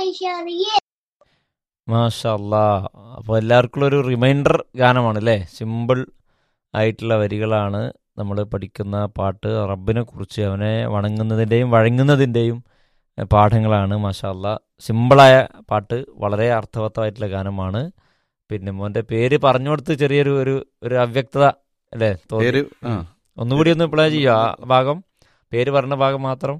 ചെറിയ മാഷല്ലാ അപ്പോൾ എല്ലാവർക്കും ഒരു റിമൈൻഡർ ഗാനമാണ് അല്ലേ സിമ്പിൾ ആയിട്ടുള്ള വരികളാണ് നമ്മൾ പഠിക്കുന്ന പാട്ട് റബ്ബിനെ കുറിച്ച് അവനെ വണങ്ങുന്നതിൻ്റെയും വഴങ്ങുന്നതിൻ്റെയും എഹ്, പാഠങ്ങളാണ് മാഷല്ല സിമ്പിളായ പാട്ട് വളരെ അർത്ഥവത്തമായിട്ടുള്ള ഗാനമാണ് പിന്നെ മോൻ്റെ പേര് പറഞ്ഞു കൊടുത്ത് ചെറിയൊരു ഒരു ഒരു അവ്യക്തത അല്ലേ തോന്നി പേര് ആ ഒന്നുകൂടി ഒന്ന് പ്ലേ ചെയ്യോ ആ ഭാഗം പേര് പറഞ്ഞ ഭാഗം മാത്രം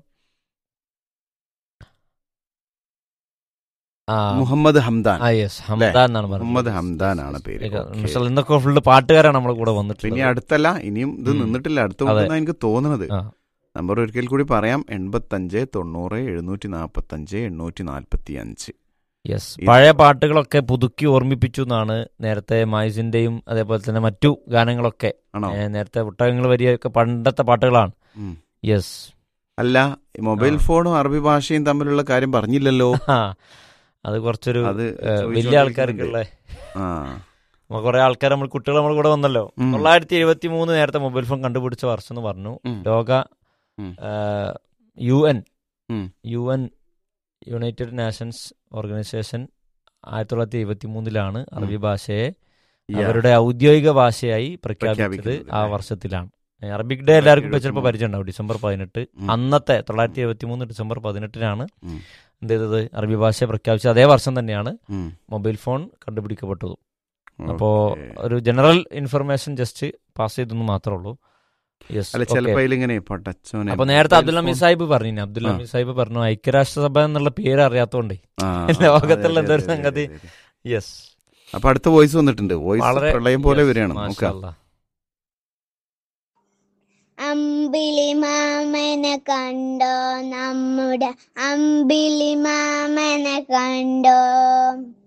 ആ മുഹമ്മദ് ഹംദാൻ ആ യെസ് ഹംദാൻ എന്നാണ് മുഹമ്മദ് പറഞ്ഞത് ഹംദാൻ ആണ് പേര് ഏക- ഓക്കേ. മിസ്റ്റർ ഇന്നൊക്കെ ഫുള്ള് പാട്ടുകാരാണ് നമ്മളെ കൂടെ പിന്നെ വന്നിട്ടുള്ളത് അടുത്തല്ല ഇനിയും ഇത് ഉം. നിന്നിട്ടില്ല അടുത്ത് അതെ. കൊണ്ടുവന്നാ എനിക്ക് തോന്നുന്നത് ആ. നമ്പർ ഒരിക്കൽ കൂടി പറയാം എൺപത്തഞ്ച് തൊണ്ണൂറ് എഴുന്നൂറ്റി നാൽപ്പത്തഞ്ച് എണ്ണൂറ്റി നാൽപ്പത്തി അഞ്ച് യെസ് ഇത് പഴയ പാട്ടുകളൊക്കെ പുതുക്കി ഓർമ്മിപ്പിച്ചു എന്നാണ് നേരത്തെ മായ്സിന്റെയും അതേപോലെ തന്നെ മറ്റു ഗാനങ്ങളൊക്കെ ആണോ ഏ, നേരത്തെ പുട്ടകങ്ങൾ വരിയൊക്കെ പണ്ടത്തെ പാട്ടുകളാണ് ഉം. യെസ് അല്ല ഈ മൊബൈൽ ആ. ഫോണും അറബി ഭാഷയും തമ്മിലുള്ള കാര്യം പറഞ്ഞില്ലല്ലോ അത് കുറച്ചൊരു അത് ഏ, ചോദിച്ചോണ്ടിരിക്കുന്നുണ്ട്. വലിയ ആൾക്കാർക്കുള്ള ആ നമ്മ കുറെ ആൾക്കാർ നമ്മൾ കുട്ടികൾ നമ്മൾ കൂടെ വന്നല്ലോ ഉം. തൊള്ളായിരത്തി എഴുപത്തി മൂന്ന് നേരത്തെ മൊബൈൽ ഫോൺ കണ്ടുപിടിച്ച വർഷം എന്ന് പറഞ്ഞു ഉം. ലോക ഉം. യു എൻ ഉം. U N united nations organisation ആയിരത്തി തൊള്ളായിരത്തി എഴുപത്തി മൂന്നിലാണ് അറബി ഭാഷയെ Yeah. അവരുടെ ഔദ്യോഗിക ഭാഷയായി പ്രഖ്യാപിച്ചത് പ്രഖ്യാപിക്കുന്നത് ആ അല്ലേ? വർഷത്തിലാണ് ഏ, അറബിക് ഡേ എല്ലാവർക്കും ഇപ്പൊ ചിലപ്പോൾ 1973. പരിചയം ഉണ്ടാവും ഡിസംബർ പതിനെട്ട് ഉം. അന്നത്തെ തൊള്ളായിരത്തി എഴുപത്തി മൂന്ന് ഡിസംബർ പതിനെട്ടിനാണ് ഉം. എന്ത് ചെയ്തത് അറബി ഭാഷയെ പ്രഖ്യാപിച്ചത് അതേ വർഷം തന്നെയാണ് ഉം. മൊബൈൽ ഫോൺ കണ്ടുപിടിക്കപ്പെട്ടതും അപ്പോ ഓക്കേ. ഒരു ജനറൽ ഇൻഫർമേഷൻ ജസ്റ്റ് പാസ് ചെയ്തെന്ന് മാത്രമേ ഉള്ളൂ യെസ് അല്ല ചിലപ്പോ ഇതിലിങ്ങനെ പടച്ചോനെ അപ്പൊ നേരത്തെ മൊബൈൽ അബ്ദുൽ ഫോൺ- ഹമീദ് സാഹിബ് പറഞ്ഞു അബ്ദുൽ ആ. ഹമീദ് സാഹിബ് പറഞ്ഞു ഐക്യരാഷ്ട്രസഭ എന്നുള്ള പേര് അറിയാത്തോണ്ടേ ആ, ലോകത്തുള്ള അതെ, എന്തൊരു അതെ, അതെ, സംഗതി. അതെ, അതെ. യെസ് അപ്പൊ അടുത്ത വോയിസ് വന്നിട്ടുണ്ട് വോയിസ് പ്രളയം പോലെ വരികയാണ് നോക്കാം അമ്പിളി മാമനെ കണ്ടോ നമ്മുടെ അമ്പിളി മാമനെ കണ്ടോ